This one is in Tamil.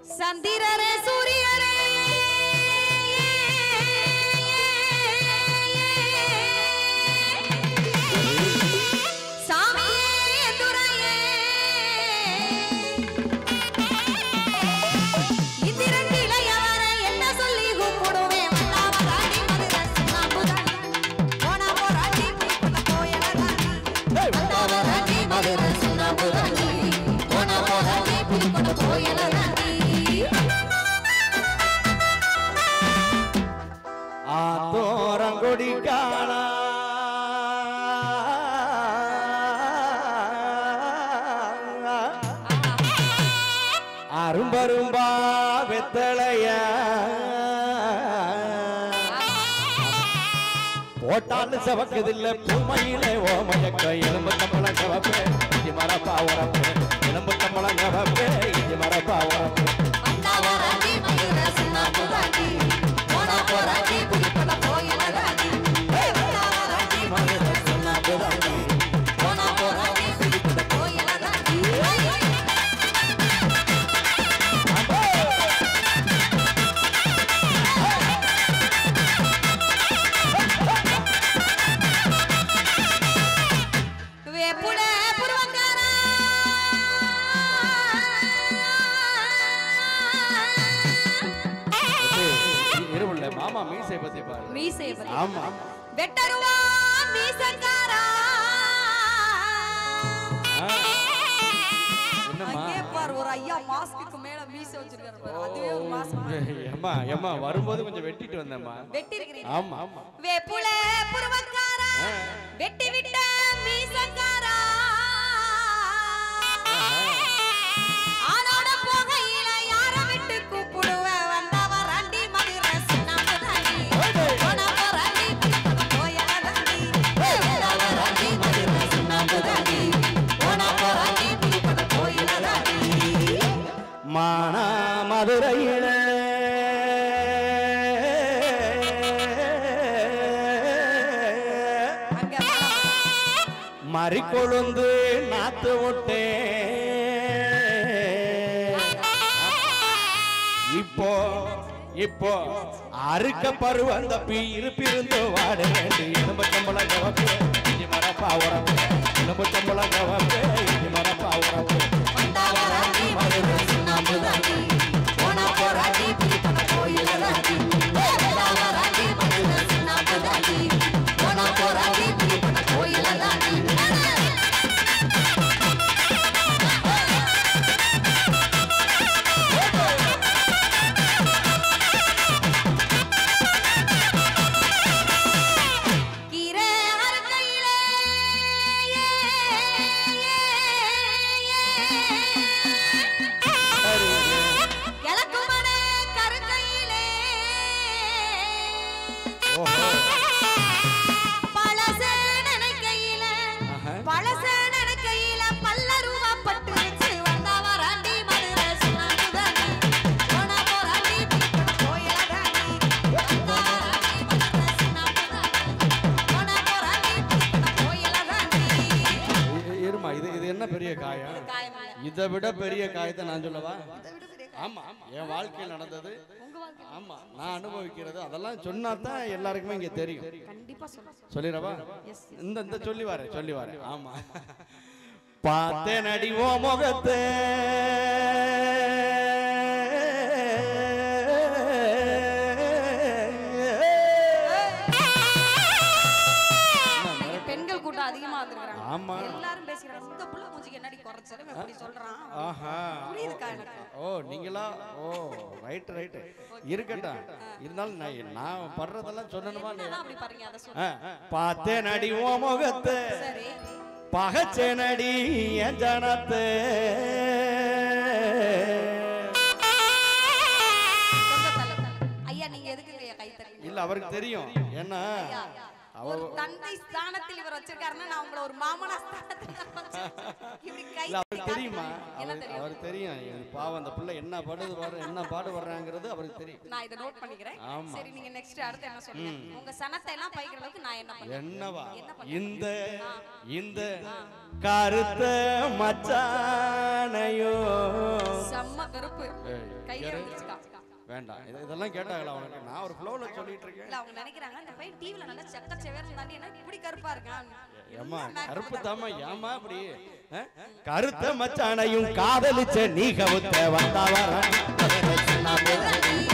சந்திரரே சூரியரே சாமியே எந்துரையே இந்திரன் இளையவரை என்ன சொல்லி கூப்பிடுவேன் வந்தாவதாடி மதுரை சுண்ணாம்புதாடி போனா போராட்டி புலிக்குள்ள கோயிலதாடி வந்தாவதாடி மதுரை சுண்ணாம்புதாடி போனா போராட்டி புலிக்குள்ள கோயிலதாடி ஆத்தோரங்கொடி காணா அரும்பரும்பா வெத்தளைய போட்டாலும் செவக்குதில்ல பூமையிலே ஓமயக்க எலும்பு கம்பளம் கவப்பே இஞ்சி மரப்பா உரப்பு எலும்பு கம்பளம் கவப்பே இஞ்சி மரப்பா உரப்பு வந்தாவதாடி மதுரை சுண்ணாம்புதாடி போனா போராட்டி புலிக்குள்ள கோயிலதாடி வந்தாவதாடி மதுரை சுண்ணாம்புதாடி போனா போராட்டி புலிக்குள்ள கோயிலதாடி வேப்புல புருவங்காரா இருவுள்ள மாமா மீசை பத்தி பாரு மீசை ஆமா வெட்டருவா மீசங்காரா ஆ. என்னம்மா அங்கே பாரு ஒரு ஐயா மாஸ்க்கு மேல மீச வச்சிருக்காரு பாரு அதுவே ஒரு மாஸ்க் ஏம்மா ஏம்மா வரும்போது கொஞ்சம் வெட்டிட்டு வந்தேம்மா வெட்டி இருக்கிறீங்க ஆமா ஆமா வேப்புல புருவங்காரா வெட்டி விட்ட மீசங்காரா ஆனோட போகையில யார விட்டு கூப்பிடுவ வந்தவ ரண்டி மதுரை சுண்ணாம்புதாடி போன போராண்டி புலிக்குள்ள கோயிலதாடி வந்தவ ரண்டி மதுரை சுண்ணாம்புதாடி போன போராண்டி புலிக்குள்ள கோயிலதாடி மானா மதுரையில அங்க மறிக்கொழுந்து நாத்து விட்டே இப்போ இப்போ அறுக்க பருவ அந்த பீரு பிருந்து வாட வேண்டி எலும்பு கம்பளம் கவப்பு இஞ்சி மரப்பா உரப்பு எலும்பு கம்பளம் கவப்பு இஞ்சி மரப்பா உரப்பு வந்தவ ரண்டி மதுரை சுண்ணாம்புதாடி போன போராண்டி புலிக்குள்ள கோயிலதாடி வந்தவ ரண்டி மதுரை சுண்ணாம்புதாடி போன போராண்டி புலிக்குள்ள கோயிலதாடி கீரை அறுக்கையிலே கிழக்கு மன கருக்கையிலே ஓஹோ பழச நினைக்கையில ஆஹா. பழச நினைக்கையில பல்ல ரூபா பட்டு வச்சு வந்தவ ராண்டி மதுரை சுண்ணாம்புதாண்டி போன போராண்டி கோயிலதாண்டி வந்தவ ராண்டி மதுரை சுண்ணாம்புதாண்டி போன போராண்டி கோயிலதாண்டி இ- இருமா இது இது என்ன பெரிய காயம் காயமில்ல இதை விட பெரிய காயத்தை நான் சொல்லவா ஆமா என் வாழ்க்கையில் நடந்தது ஆமா நான் அனுபவிக்கிறது அதெல்லாம் சொன்னா தான் எல்லாருக்குமே இங்க தெரியும் கண்டிப்பா சொல்றேன் சொல்லிடவா இந்த இந்த சொல்லி வரேன் சொல்லி வரேன் ஆமா பார்த்தேன் அடி ஓ முகத்தை இன்னைக்கு பெண்கள் கூட்டம் அதிகமா வந்திருக்காங்க ஆமா எல்லாரும் பேசிக்கிறாங்க இந்த புள்ள மூஞ்சிக்கு என்னடி குறைச்சலும் இப்படி சொல்றான் ஆஹா புரியுதுக்கா எனக்கு ஓ நீங்களா ஓ ரைட் ரைட் இருக்கட்டும் இருந்தாலும் நான் நான் படுறதெல்லாம் சொல்லணுமா இல்லையா? என்னதான் அப்படி பாருங்க அதை சொல்லு ஆ, பார்த்தேன் அடி ஓ முகத்தை சரி பகச்சேனடி என் ஜனத்தை கொஞ்சம் தள்ளு, தள்ளு. ஐயா நீங்க எதுக்கு ஐயா கை தரீங்க இல்ல அவருக்கு தெரியும் ஏன்னா ஒரு தந்தை ஸ்தானத்தில் இவர் வச்சிருக்காருன்னா நான் உங்களை ஒரு மாமனா ஸ்தானத்தில் நான் வச்சிருக்கேன். இப்படி கை இல்ல அவருக்கு தட்டி தெரியுமா என்ன அவர் தெரியும் அவருக்கு தெரியும் இவர் பாவம் அந்த பிள்ளை என்ன பாடுது பாரு என்ன பாடு வர்றாங்கிறது அவருக்கு தெரியும் நான் இதை நோட் பண்ணிக்கிறேன் ஆமா. சரி நீங்க நெக்ஸ்ட் அடுத்து என்ன சொல்லுங்க உங்க சனத்தை எல்லாம் பைக்கிற அளவுக்கு நான் என்ன பண்ணுவேன் என்னவா என்ன பண்ண? இந்த இந்த கருத்த மச்சானையோ செம்ம கருப்பு கருப்பு ஏய், கையில யாரு? வந்துச்சுக்கா வேண்டாம் இத- இதெல்லாம் கேட்டாங்களா அவனுக்கு நான் ஒரு ஃப்ளோல சொல்லிட்டு இருக்கேன் இல்ல அவங்க நினைக்கிறாங்க இந்த பையன் டிவில நல்லா செக்க செவேர்னு தாண்டி என்ன இப்படி கருப்பா இருக்கான் ஏம்மா என்ன makeup கருப்பு தான்? தாமா ஏமா அப்படி ஆ? கருத்த மச்சானையும் காதலிச்ச நீ கவுத்த வந்தவர